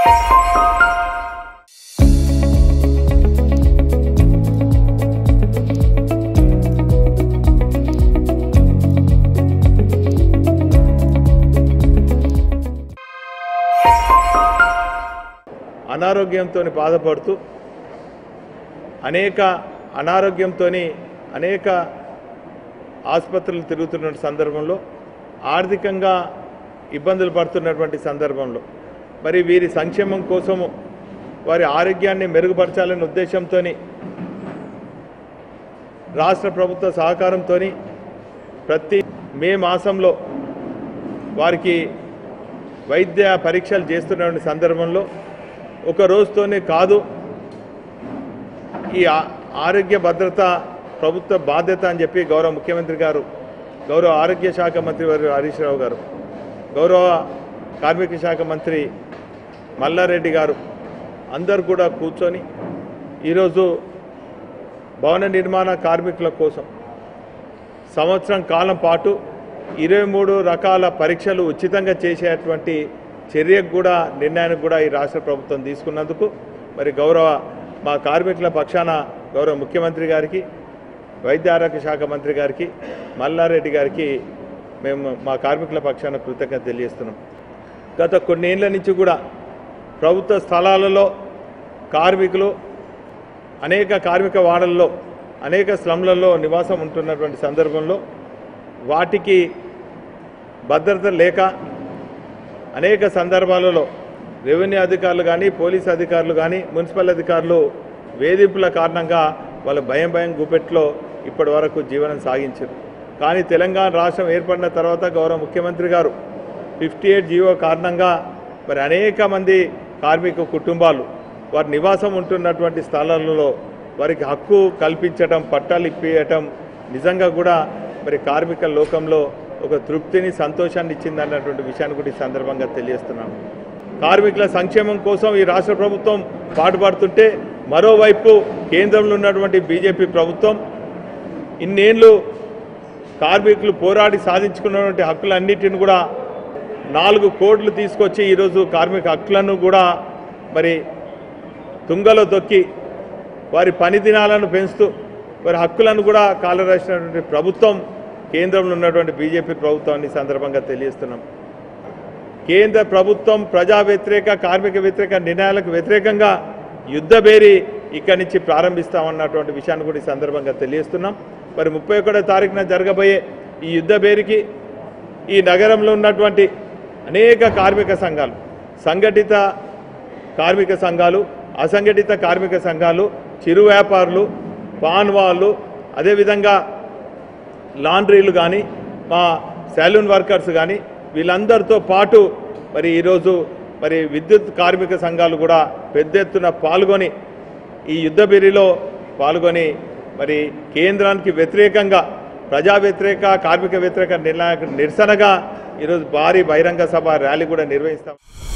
అనారోగ్యంతో బాధపడుతూ అనేక అనారోగ్యంతో అనేక ఆసుపత్రులు తిరుగుతున్న సందర్భంలో ఆర్థికంగా ఇబ్బందులు పడుతున్నటువంటి సందర్భంలో మరి వీరి సంక్షేమం కోసము వారి ఆరోగ్యాన్ని మెరుగుపరచాలనే ఉద్దేశంతో రాష్ట్ర ప్రభుత్వ సహకారంతో ప్రతి మే మాసంలో వారికి వైద్య పరీక్షలు చేస్తున్న సందర్భంలో ఒక రోజుతోనే కాదు ఈ ఆ- ఆరోగ్య భద్రత ప్రభుత్వ బాధ్యత అని చెప్పి గౌరవ ముఖ్యమంత్రి గారు గౌరవ ఆరోగ్య శాఖ మంత్రి వారు హరీష్ రావు గారు గౌరవ కార్మిక శాఖ మంత్రి మల్లారెడ్డి గారు అందరు కూడా కూర్చొని ఈరోజు భవన నిర్మాణ కార్మికుల కోసం సంవత్సరం కాలం పాటు ఇరవై మూడు రకాల పరీక్షలు ఉచితంగా చేసేటువంటి చర్యకు కూడా నిర్ణయానికి కూడా ఈ రాష్ట్ర ప్రభుత్వం తీసుకున్నందుకు మరి గౌరవ మా కార్మికుల పక్షాన గౌరవ ముఖ్యమంత్రి గారికి వైద్య ఆరోగ్య శాఖ మంత్రి గారికి మల్లారెడ్డి గారికి మేము మా కార్మికుల పక్షాన కృతజ్ఞత తెలియజేస్తున్నాం గత కొన్నేళ్ల నుంచి కూడా ప్రభుత్వ స్థలాలలో కార్మికులు అనేక కార్మిక వాడల్లో అనేక స్లమ్లలో నివాసం ఉంటున్నటువంటి సందర్భంలో వాటికి భద్రత లేక అనేక సందర్భాలలో రెవెన్యూ అధికారులు కానీ పోలీస్ అధికారులు కానీ మున్సిపల్ అధికారులు వేధింపుల కారణంగా వాళ్ళ భయం భయం గుపెట్లో ఇప్పటి వరకు జీవనం సాగించారు కానీ తెలంగాణ రాష్ట్రం ఏర్పడిన తర్వాత గౌరవ ముఖ్యమంత్రి గారు ఫిఫ్టీ ఎయిట్ జీవో కారణంగా మరి అనేక మంది కార్మిక కుటుంబాలు వారి నివాసం ఉంటున్నటువంటి స్థలాలలో వారికి హక్కు కల్పించటం పట్టాలు ఇప్పియటం నిజంగా కూడా మరి కార్మిక లోకంలో ఒక తృప్తిని సంతోషాన్ని ఇచ్చింది అన్నటువంటి విషయాన్ని కూడా ఈ సందర్భంగా తెలియజేస్తున్నాను కార్మికుల సంక్షేమం కోసం ఈ రాష్ట్ర ప్రభుత్వం పాటుపడుతుంటే మరోవైపు కేంద్రంలో ఉన్నటువంటి బీజేపీ ప్రభుత్వం ఇన్నేళ్ళు కార్మికులు పోరాడి సాధించుకున్నటువంటి హక్కులన్నిటిని కూడా నాలుగు కోట్లు తీసుకొచ్చి ఈరోజు కార్మిక హక్కులను కూడా మరి తుంగలో తొక్కి వారి పని దినాలను పెంచుతూ వారి హక్కులను కూడా కాలరాసినటువంటి ప్రభుత్వం కేంద్రంలో ఉన్నటువంటి బీజేపీ ప్రభుత్వాన్ని ఈ సందర్భంగా తెలియజేస్తున్నాం కేంద్ర ప్రభుత్వం ప్రజా వ్యతిరేక కార్మిక వ్యతిరేక నిర్ణయాలకు వ్యతిరేకంగా యుద్ధబేరి ఇక్కడి నుంచి ప్రారంభిస్తామన్నటువంటి విషయాన్ని కూడా ఈ సందర్భంగా తెలియజేస్తున్నాం మరి ముప్పై ఒకటో తారీఖున జరగబోయే ఈ యుద్ధబేరికి ఈ నగరంలో ఉన్నటువంటి అనేక కార్మిక సంఘాలు సంఘటిత కార్మిక సంఘాలు అసంఘటిత కార్మిక సంఘాలు చిరు వ్యాపారులు పాన్ వాళ్ళు అదేవిధంగా లాండ్రీలు కానీ మా సెలూన్ వర్కర్స్ కానీ వీళ్ళందరితో పాటు మరి ఈరోజు మరి విద్యుత్ కార్మిక సంఘాలు కూడా పెద్ద ఎత్తున పాల్గొని ఈ యుద్ధ బెరిలో పాల్గొని మరి కేంద్రానికి వ్యతిరేకంగా ప్రజా వ్యతిరేక కార్మిక వ్యతిరేక నిర్ణయాలకు నిరసనగా ఈరోజు భారీ బహిరంగ సభ ర్యాలీ కూడా నిర్వహిస్తాం